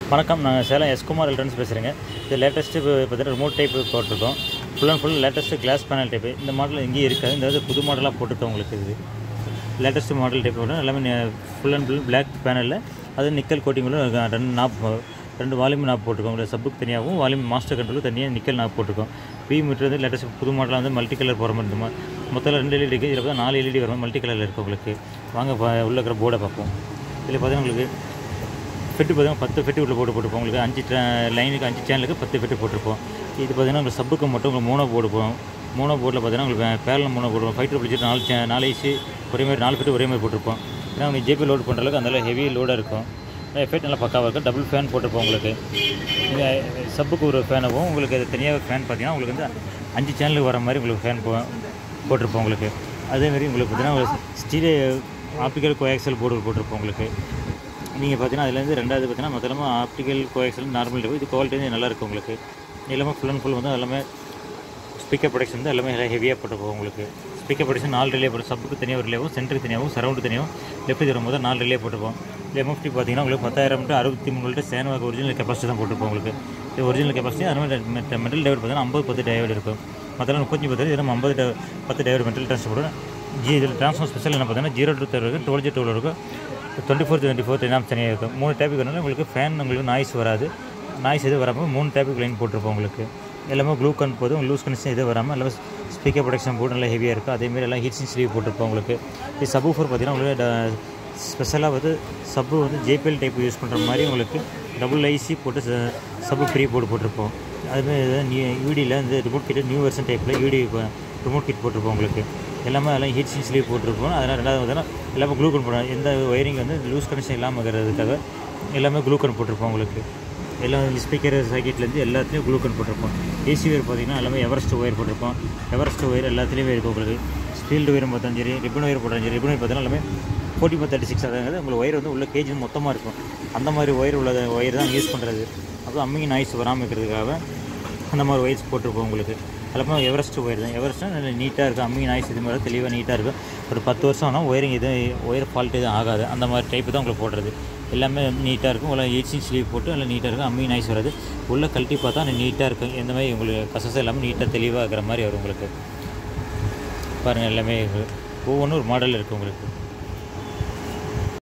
வணக்கம் நான் சேலம் எஸ்குமார் எலக்ட்ரானிக்ஸ் பேசுகிறேங்க இது லேட்டஸ்ட்டு பார்த்தீங்கன்னா ரிமோட் டைப் போட்டிருக்கோம் full and full latest glass panel type இந்த மாடல் எங்கேயும் இருக்காது இந்த வந்து புது மாடலாக போட்டிருக்கோம் உங்களுக்கு இது லேட்டஸ்ட் மாடல் டைப் போட்டு எல்லாமே ஃபுல் அண்ட் ஃபுல் பிளாக் பேனலில் அது நிக்கல் கோட்டிங்களும் ரெண்டு நாப் ரெண்டு வால்யூம் நாப் போட்டிருக்கோம் உங்களுக்கு சப்புக்கு தனியாகவும் வால்யூம் மாஸ்டர் கண்ட்ரோலுக்கு தனியாக நிக்கல் நாப் போட்டிருக்கோம் பி மீட்டர் வந்து லேட்டஸ்ட் புது மாடலாக வந்து மல்டி கலர் போகிற மாதிரி இருக்குமா மொத்தம் ரெண்டு எல்இடி இருக்குது இதில் பார்த்தா நாலு எல்இடி வரும் மல்டி கலரில் இருக்குது உங்களுக்கு வாங்க பா- உள்ள இருக்கிற போர்டை பார்ப்போம் இதில் பார்த்தீங்கன்னா உங்களுக்கு ஃபெட்டு பார்த்தீங்கன்னா பத்து ஃபெட்டு உள்ள போட்டு போட்டிருப்போம் உங்களுக்கு அஞ்சு tra- லைனுக்கு அஞ்சு சேனலுக்கு பத்து ஃபெட்டு போட்டிருப்போம் இது பார்த்தீங்கன்னா உங்களுக்கு சப்புக்கு மட்டும் உங்களுக்கு மூணோ போர்டு போகும் மூணோ போர்டில் பார்த்தீங்கன்னா உங்களுக்கு பேரல் மூணோ போடுவோம் ஃபைட்டர் பிடிச்சிட்டு நாலு சே நாலு ஐசி ஒரே மாதிரி நாலு ஃபெட்டு ஒரே மாதிரி போட்டிருப்போம் ஏன்னா உங்களுக்கு ஜேபி லோட் பண்ணுற அளவுக்கு அந்த ஹெவி லோடாக இருக்கும் எஃபெக்ட் நல்லா பக்காவாக இருக்கும் டபுள் ஃபேன் போட்டிருப்போம் உங்களுக்கு இந்த சப்புக்கு ஒரு ஃபேனாகவும் உங்களுக்கு அது தனியாக ஃபேன் பார்த்தீங்கன்னா உங்களுக்கு வந்து அஞ்சு சேனலுக்கு வர மாதிரி உங்களுக்கு ஃபேன் போ போட்டிருப்போம் உங்களுக்கு அதேமாரி உங்களுக்கு பார்த்தீங்கன்னா ஸ்டீல் ஆப்டிக்கல் கோஆக்சல் போர்டு போட்டிருப்போம் உங்களுக்கு நீங்கள் பார்த்தீங்கன்னா அதுலேருந்து ரெண்டாவது பார்த்தீங்கன்னா மொத்தமாக ஆப்டிக்கல் கோஆக்சல் நார்மல் டைப் இது குவாலிட்டி வந்து நல்லா இருக்கும் உங்களுக்கு எல்லாமே ஃபுல் அண்ட் ஃபுல் வந்து எல்லாமே ஸ்பீக்கர் ப்ரொடக்ஷன் வந்து எல்லாமே ஹெவியாக போட்டுருப்போம் உங்களுக்கு ஸ்பீக்கர் ப்ரொடக்ஷன் நாலு ரிலே போட்டு சப்புக்கு தனியாக ஒரு ரிலேவும் சென்டருக்கு தனியாகவும் சரௌண்டு தனியாகவும் லெஃப்ட் தரும் போது நாலு ரிலே போட்டுருப்போம் இது எம்எஃப்டி பார்த்தீங்கன்னா உங்களுக்கு பத்தாயிரம் டு அறுபத்தி மூணு லிட்டர் சேனவாக ஒரிஜினல் கெப்பாசிட்டி தான் போட்டுருப்போம் உங்களுக்கு இது ஒரிஜினல் கெப்பாசிட்டி அது மாதிரி மெட்டல் டைவர் பார்த்தீங்கன்னா ஐம்பது பத்து டைவர் இருக்கும் மற்றெல்லாம் முப்பத்தஞ்சு பத்து இது நம்ம ஐம்பது டி- பத்து டைவர் மெட்டல் டிரான்ஸ்போர்ட் போடுறோம் ஜி இதில் ட்ரான்ஸ்ஃபார் ஸ்பெஷல் என்ன பார்த்தீங்கன்னா ஜீரோ டூ தேர்ட் இருக்கும் டுவெல் ஜி டூவில் இருக்கும் டுவெண்ட்டி ஃபோர் டுவெண்ட்டி ஃபோர் எல்லாம் தனியாக இருக்கும் மூணு டேப்புக்கு வரனால உங்களுக்கு ஃபேன் உங்களுக்கு நாய்ஸ் வராது நாய்ஸ் எதுவும் வராமல் மூணு டேப்புக்கு லைன் போட்டிருப்போம் உங்களுக்கு எல்லாமே க்ளூக்கன் போதும் லூஸ் கண்டிஷன் எதுவும் வராமல் எல்லாமே ஸ்பீக்கர் ப்ரொடக்ஷன் போர்டு நல்லா ஹெவியாக இருக்கும் அதேமாரி எல்லாம் ஹீட்ஸிங் ஸ்லீவ் போட்டிருப்போம் உங்களுக்கு இது சபு ஃபோர் பார்த்தீங்கன்னா உங்களுக்கு ஸ்பெஷலாக வந்து சப்பு வந்து ஜேபிஎல் டைப் யூஸ் பண்ணுற மாதிரி உங்களுக்கு டபுள் ஐசி போட்டு ச- சப்பு ஃப்ரீ போர்டு போட்டிருப்போம் அதுமாதிரி நியூ யூடியில் இந்த ரிமோட் கிட் நியூ வெர்ஷன் டைப்பில் யூடி ரிமோட் கிட் போட்டிருப்போம் உங்களுக்கு எல்லாமே எல்லாம் ஹீட் சிங் ஸ்லீவ் போட்டிருப்போம் அதனால் ரெண்டாவது பார்த்தீங்கன்னா எல்லாமே க்ளூக்கன் போடுறோம் எந்த ஒயரிங் வந்து லூஸ் கனெக்ஷன் இல்லாமல் இருக்கிறதுக்காக எல்லாமே க்ளூக்கன் போட்டிருப்போம் உங்களுக்கு எல்லாம் ஸ்பீக்கர் சர்க்கிட்லேருந்து எல்லாத்துலேயும் க்ளூக்கன் போட்டிருப்போம் ஏசி ஒயர் பார்த்தீங்கன்னா எல்லாமே எவரெஸ்ட் ஒயர் போட்டிருப்போம் எவரெஸ்ட் ஒயர் எல்லாத்துலேயுமே இருக்கும் உங்களுக்கு ஸ்டீல்டு ஒயரும் பார்த்தாலும் சரி ரிப்பன் ஒயர் போட்டாலும் சரி ரிப்பன் ஒயர் பார்த்தீங்கன்னா எல்லாமே ஃபோர்ட்டி ஃபோர் தேர்ட்டி சிக்ஸ் அதாவது உங்களுக்கு ஒயர் வந்து உள்ள கேஜ் மொத்தமாக இருக்கும் அந்த மாதிரி ஒயர் உள்ள ஒயர் தான் யூஸ் பண்ணுறது அப்போ அம்மிங்க நாய்ஸ் வராமல் இருக்கிறதுக்காக அந்த மாதிரி ஒயர்ஸ் போட்டிருப்போம் உங்களுக்கு எல்லாமே எவரெஸ்ட் ஒயர் தான் எவரெஸ்ட்டும் நல்ல நீட்டாக இருக்கும் அம்மி நாய்ஸ் இது மாதிரி தெளிவாக நீட்டாக இருக்கும் ஒரு பத்து வருஷம் ஆனால் ஒயரிங் எதுவும் ஒயர் ஃபால்ட் எதுவும் ஆகாது அந்த மாதிரி டைப்பு தான் உங்களுக்கு போடுறது எல்லாமே நீட்டாக இருக்கும் உள்ள எயிட்ஸின் ஸ்லீவ் போட்டு நல்லா நீட்டாக இருக்கும் அம்மி நாய்ஸ் வராது உள்ள கழட்டி பார்த்தா நீட்டாக இருக்கும் எந்த மாதிரி உங்களுக்கு கசசம் எல்லாமே நீட்டாக தெளிவாக இருக்கிற மாதிரி வரும் உங்களுக்கு பாருங்கள் எல்லாமே ஒவ்வொன்றும் ஒரு மாடல் இருக்குது உங்களுக்கு